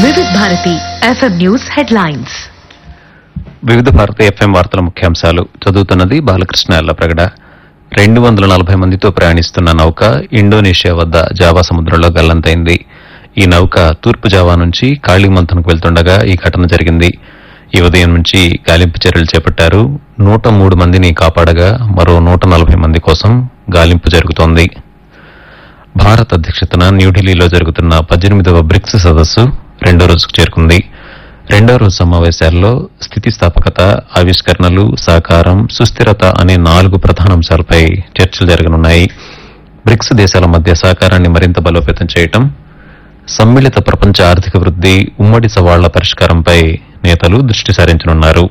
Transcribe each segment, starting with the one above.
వివిధ Bharati FM news headlines వివిధ భారత ఎఫ్ఎం వార్తల ముఖ్యాంశాలు చదువుతున్నది బాలకృష్ణ ఎల్లప్రగడ రెండు వందల నలభై మందితో ప్రయాణిస్తున్న నౌక ఇండోనేషియా వద్ద జావా సముద్రంలో గల్లంతైంది ఈ నౌక తూర్పు జావా నుంచి కాళీమంతన్కు వెళ్తుండగా ఈ ఘటన జరిగింది ఈ ఉదయం నుంచి గాలింపు చర్యలు చేపట్టారు నూట మూడు మందిని కాపాడగా మరో నూట నలభై మంది కోసం గాలింపు జరుగుతోంది భారత్ అధ్యక్షతన న్యూఢిల్లీలో జరుగుతున్న పద్దెనిమిదవ బ్రిక్స్ సదస్సు రెండో రోజుకు చేరుకుంది రెండో రోజు సమావేశాల్లో స్థితిస్థాపకత ఆవిష్కరణలు సహకారం సుస్థిరత అనే నాలుగు ప్రధాన అంశాలపై చర్చలు జరగనున్నాయి బ్రిక్స్ దేశాల మధ్య సహకారాన్ని మరింత బలోపేతం చేయటం సమ్మిళిత ప్రపంచ ఆర్థిక వృద్ధి ఉమ్మడి సవాళ్ల పరిష్కారంపై నేతలు దృష్టి సారించనున్నారు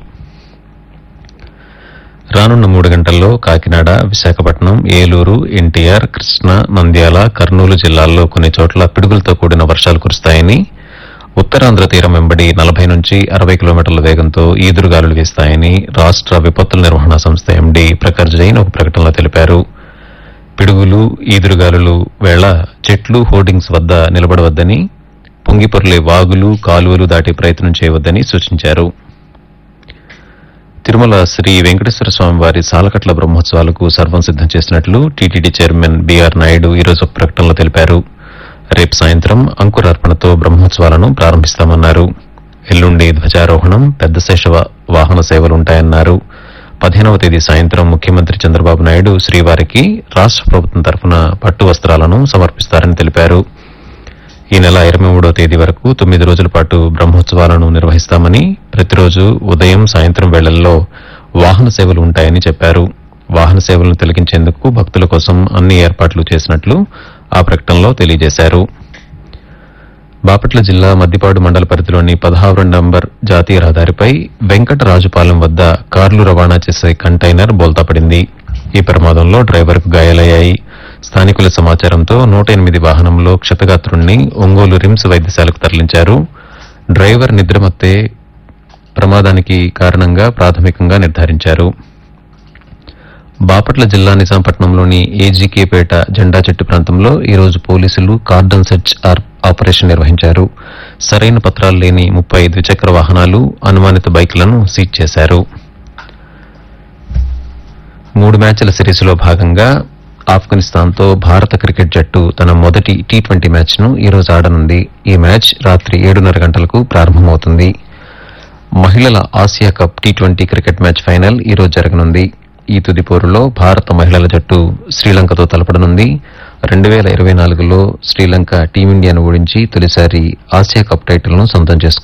రానున్న మూడు గంటల్లో కాకినాడ విశాఖపట్నం ఏలూరు ఎన్టీఆర్ కృష్ణా నంద్యాల కర్నూలు జిల్లాల్లో కొన్ని చోట్ల పిడుగులతో కూడిన వర్షాలు కురుస్తాయని ఉత్తరాంధ్ర తీరం వెంబడి నలభై నుంచి అరవై కిలోమీటర్ల వేగంతో ఈదురుగాలులు వీస్తాయని రాష్ట్ర విపత్తుల నిర్వహణ సంస్థ ఎండీ ప్రఖర్ జైన్ ఒక ప్రకటనలో తెలిపారు పిడుగులు ఈదురుగాలులు వేళ చెట్లు హోర్డింగ్స్ వద్ద నిలబడవద్దని పొంగిపొర్లే వాగులు కాలువలు దాటే ప్రయత్నం చేయవద్దని సూచించారు తిరుమల శ్రీ వెంకటేశ్వర స్వామి వారి సాలకట్ల బ్రహ్మోత్సవాలకు సర్వం సిద్దం చేసినట్లు టీటీడీ చైర్మన్ బీఆర్ నాయుడు ఈరోజు ఒక ప్రకటనలో తెలిపారు రేపు సాయంత్రం అంకురార్పణతో బ్రహ్మోత్సవాలను ప్రారంభిస్తామన్నారు ఎల్లుండి ధ్వజారోహణం పెద్ద శేష వా- వాహన సేవలుంటాయన్నారు పదిహేనవ తేదీ సాయంత్రం ముఖ్యమంత్రి చంద్రబాబు నాయుడు శ్రీవారికి రాష్ట్ర ప్రభుత్వం తరఫున పట్టు వస్త్రాలను సమర్పిస్తారని తెలిపారు ఈ నెల ఇరవై మూడో తేదీ వరకు తొమ్మిది రోజుల పాటు బ్రహ్మోత్సవాలను నిర్వహిస్తామని ప్రతిరోజు ఉదయం సాయంత్రం వేళల్లో వాహన సేవలు ఉంటాయని చెప్పారు వాహన సేవలను తొలగించేందుకు భక్తుల కోసం అన్ని ఏర్పాట్లు చేసినట్లు ఆ ప్రకటనలో తెలియజేశారు బాపట్ల జిల్లా మద్దిపాడు మండల పరిధిలోని పదహారు నంబర్ జాతీయ రహదారిపై వెంకటరాజుపాలెం వద్ద కార్లు రవాణా చేసే కంటైనర్ బోల్తాపడింది ఈ ప్రమాదంలో డ్రైవర్కు గాయాలయ్యాయి స్థానికుల సమాచారంతో నూట ఎనిమిది వాహనంలో క్షతగాత్రుణ్ణి ఒంగోలు రిమ్స్ వైద్యశాలకు తరలించారు డ్రైవర్ నిద్రమత్తే ప్రమాదానికి కారణంగా ప్రాథమికంగా నిర్ధారించారు బాపట్ల జిల్లా నిజాంపట్నంలోని ఏజీకేపేట జెండా చెట్టు ప్రాంతంలో ఈ రోజు పోలీసులు కార్డన్ సెర్చ్ ఆర్- ఆపరేషన్ నిర్వహించారు సరైన పత్రాలు లేని ముప్పై ద్విచక్ర వాహనాలు అనుమానిత బైకులను సీజ్ చేశారు మూడు మ్యాచ్ల సిరీస్లో భాగంగా ఆఫ్ఘనిస్తాన్తో భారత క్రికెట్ జట్టు తన మొదటి టీ ట్వంటీ మ్యాచ్ను ఈ రోజు ఆడనుంది ఈ మ్యాచ్ రాత్రి ఏడున్నర గంటలకు ప్రారంభమవుతుంది మహిళల Asia cup T twenty cricket match final ఈ రోజు జరగనుంది ఈ తుది పోరులో భారత మహిళల జట్టు శ్రీలంకతో తలపడనుంది రెండు వేల ఇరవై నాలుగులో శ్రీలంక టీమిండియాను ఓడించి తొలిసారి ఆసియా కప్ టైటిల్ను సొంతం చేసుకుంది